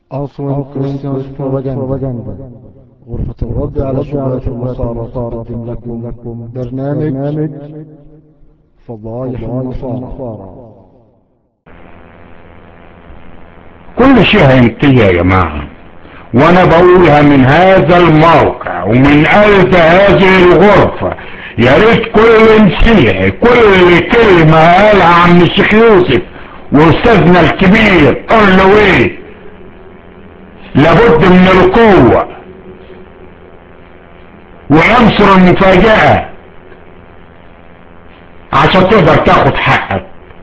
أصل كريستيان بروباجندا غرفة الرد على شبهات النصارى تقدم لكم برنامج فضائح النصارى كل شيء هينتهي يا جماعة وانا بقولها من هذا الموقع ومن قلب هذه الغرفة يا ريت كل مسيحي كل كلمة قالها عم الشيخ يوسف واستاذنا الكبير قال له ايه لابد من القوة وعنصر المفاجأة عشان تقدر تاخد حقك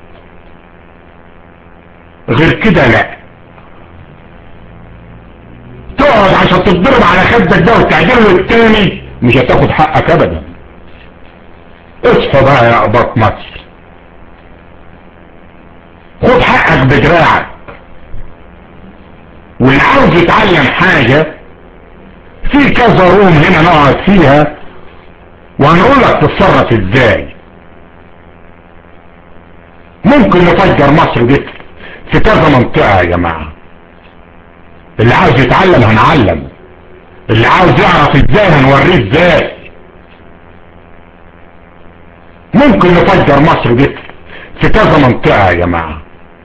غير كده لا تقعد عشان تتضرب على خدك ده وتعدله التاني مش هتاخد حقك ابدا اصحى بقى يا اباط مصر خد حقك بدراعك واللي عاوز يتعلم حاجة في كذا روم هنا نقعد فيها وهنقول لك تتصرف ازاي ممكن نفجر مصر دي في كذا منطقة يا جماعة اللي عاوز يتعلم هنعلم اللي عاوز يعرف ازاي هنوريه ازاي ممكن نفجر مصر دي في كذا منطقة يا جماعة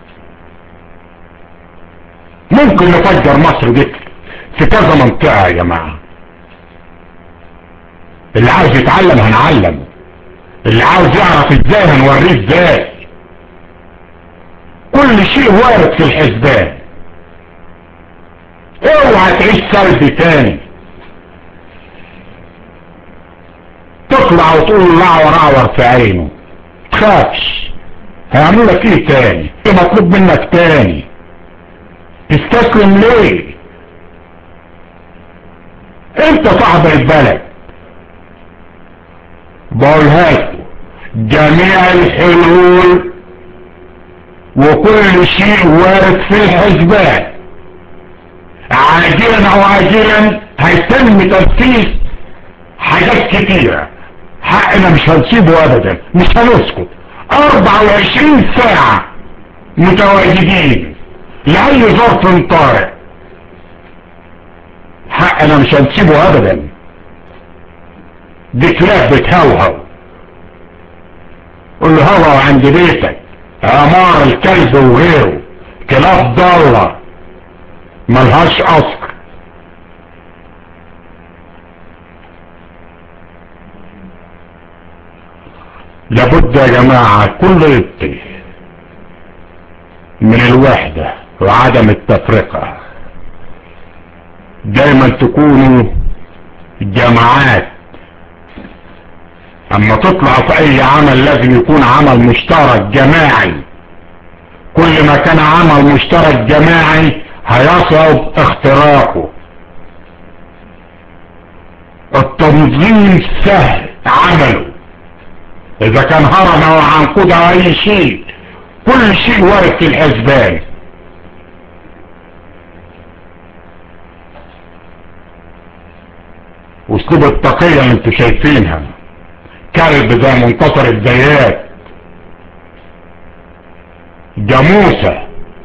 ممكن نفجر مصر دي في كذا منطقة يا جماعة اللي عاوز يتعلم هنعلم اللي عاوز يعرف ازاي هنوريه ازاي كل شيء وارد في الحسبان اوعى تعيش سلبي تاني تطلع وتقول لعور اعور في عينه تخافش هيعملوا لك ايه تاني ايه مطلوب منك تاني تستسلم ليه انت صاحب البلد بقولها لكم جميع الحلول وكل شيء وارد في الحسبان عاجلا او عاجلا هيتم تنفيذ حاجات كتيرة حقنا مش هنسيبه ابدا مش هنسكت 24 ساعة متواجدين لأي ظرف طارئ حقنا مش هنسيبه ابدا دي كلاب بتهوهو قول له هوا عند بيتك عمار الكلب وغيره كلاب ضالة ملهاش اصل لابد يا جماعة كل يبقي من الوحدة وعدم التفرقة دايما تكونوا جماعات اما تطلع في اي عمل لازم يكون عمل مشترك جماعي كل ما كان عمل مشترك جماعي هيصعب اختراقه التنظيم سهل عمله اذا كان هرم او عنقود او اي شيء كل شيء وارد في الحسبان اسلوب التقية اللي انتوا شايفينها كلب زي منتصر الزيات جاموسة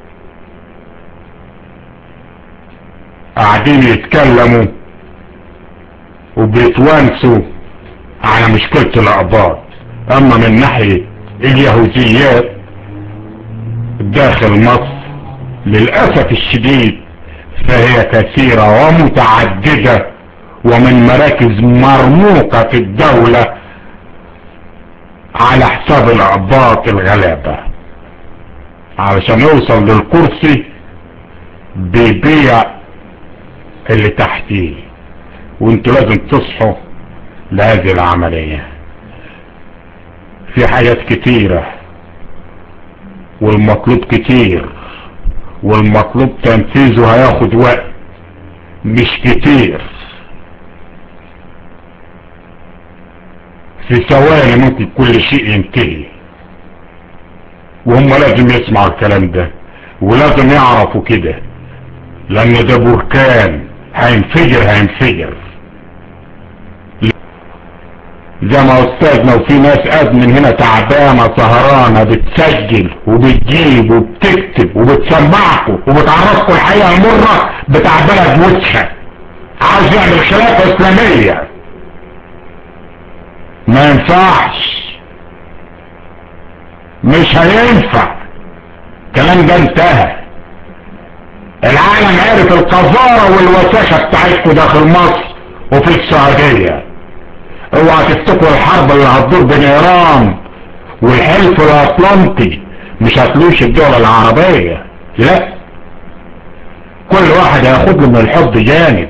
قاعدين يتكلموا وبيتوانسوا على مشكلة الأقباط أما من ناحية اليهوديات داخل مصر للأسف الشديد فهي كثيرة ومتعددة ومن مراكز مرموقة في الدولة على حساب الأقباط الغلابة علشان يوصل للكرسي بيبيع اللي تحتيه وانتوا لازم تصحوا لهذه العملية في حاجات كتيرة والمطلوب كتير والمطلوب تنفيذه هياخد وقت مش كتير في ثواني ممكن كل شيء ينتهي وهم لازم يسمعوا الكلام ده ولازم يعرفوا كده لان ده بركان هينفجر هينفجر زي ما استاذنا وفي ناس قد من هنا تعبانة سهرانة بتسجل وبتجيب وبتكتب وبتسمعكم وبتعرفكم الحقيقة المرة بتاع بلد وسخة عاوز يعمل خلافة اسلامية ما ينفعش مش هينفع الكلام ده انتهى العالم عرف القذارة والوساخة بتاعتكم داخل مصر وفي السعودية اوعى تفتكروا الحرب اللي هتدور بين ايران والحلف الاطلنطي مش هتلوش الدول العربية لا كل واحد هياخد له من الحب جانب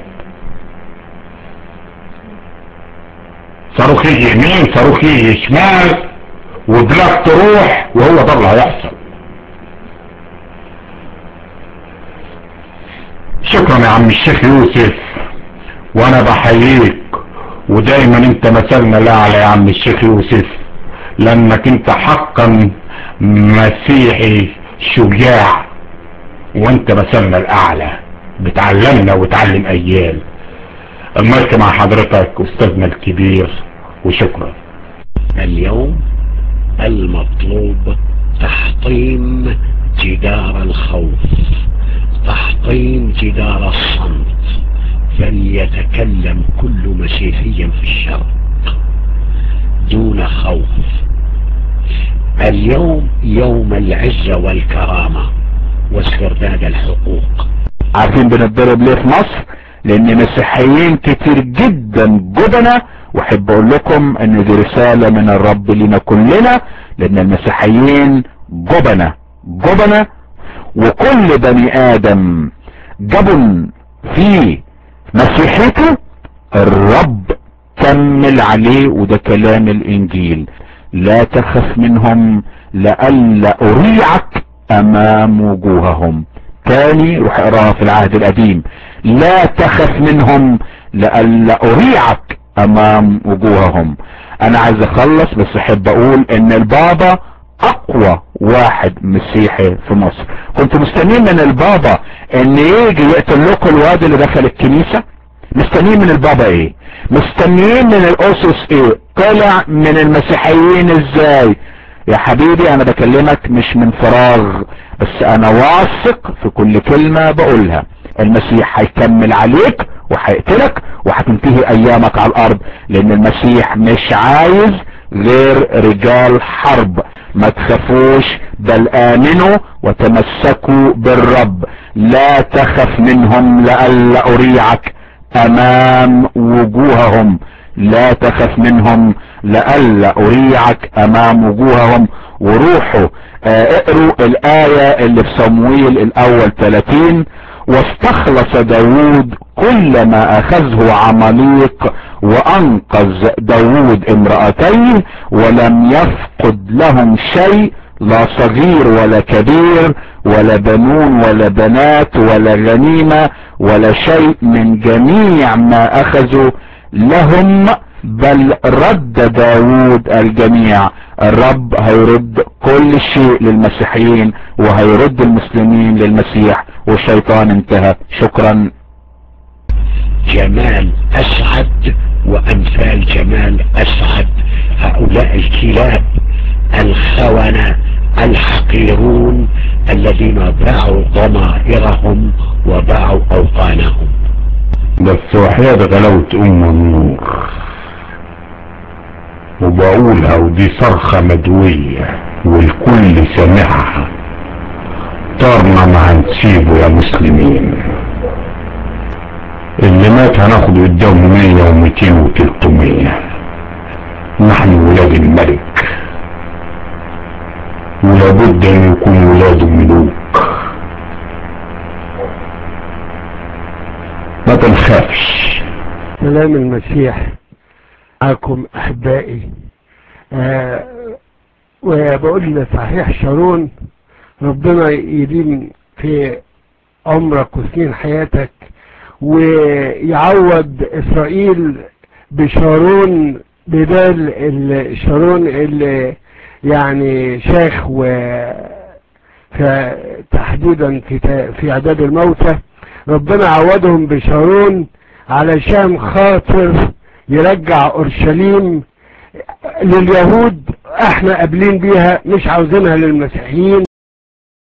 صاروخ يجي يمين صاروخ يجي شمال وبلاد تروح وهو ده اللي هيحصل شكرا يا عم الشيخ يوسف وانا بحييك ودايما انت مثلنا الاعلى يا عم الشيخ يوسف لانك انت حقا مسيحي شجاع وانت مثلنا الاعلى بتعلمنا وتعلم اجيال المايك مع حضرتك استاذنا الكبير وشكرا اليوم المطلوب تحطيم جدار الخوف تحطيم جدار الصمت فليتكلم كل مسيحي في الشرق دون خوف اليوم يوم العزة والكرامة واسترداد الحقوق عارفين بنتضرب ليه في مصر لان مسيحيين كتير جدا جبنة واحب اقول لكم ان دي رسالة من الرب لنا كلنا لان المسيحيين جبنة جبنة وكل بني ادم جبن في مسيحيته الرب كمل عليه وده كلام الانجيل لا تخف منهم لألا اريعك امام وجوههم تاني روح اقراها في العهد القديم لا تخف منهم لألا اريعك امام وجوههم انا عايز اخلص بس احب اقول ان البابا اقوى واحد مسيحي في مصر كنت مستنيين من البابا ان يجي يقتل لكم الواد اللي دخل الكنيسة مستنيين من البابا ايه مستنيين من الاسس ايه طلع من المسيحيين ازاي يا حبيبي انا بكلمك مش من فراغ بس انا واثق في كل كلمة بقولها المسيح هيكمل عليك وهيقتلك وهتنتهي ايامك على الارض لان المسيح مش عايز غير رجال حرب ما تخافوش بل امنوا وتمسكوا بالرب لا تخف منهم لألا اريعك امام وجوههم لا تخف منهم لألا اريعك امام وجوههم وروحوا آه اقروا الآية اللي في صمويل الاول 30 واستخلص داود كل ما اخذه عماليق وانقذ داود امرأتين ولم يفقد لهم شيء لا صغير ولا كبير ولا بنون ولا بنات ولا غنيمة ولا شيء من جميع ما اخذوا لهم بل رد داود الجميع الرب هيرد كل شيء للمسيحيين وهيرد المسلمين للمسيح والشيطان انتهى شكرا جمال اسعد وامثال جمال اسعد هؤلاء الكلاب الخونة الحقيرون الذين باعوا ضمائرهم وباعوا اوطانهم بس وحياة غلاوة ام النور وبقولها ودي صرخة مدوية والكل سمعها طارنا ما هنسيبه يا مسلمين اللي مات هناخد قدامه مية ومتين وتلتمية نحن ولاد الملك ولابد ان يكون ولاده ملوك ما تنخافش سلام المسيح معكم احبائي آه وبقول صحيح شارون ربنا يديم في عمرك وسنين حياتك ويعوض اسرائيل بشارون بدال الشارون اللي يعني شاخ و تحديدا في في اعداد الموتى ربنا عوضهم بشارون علشان خاطر يرجع اورشليم لليهود احنا قابلين بيها مش عاوزينها للمسيحيين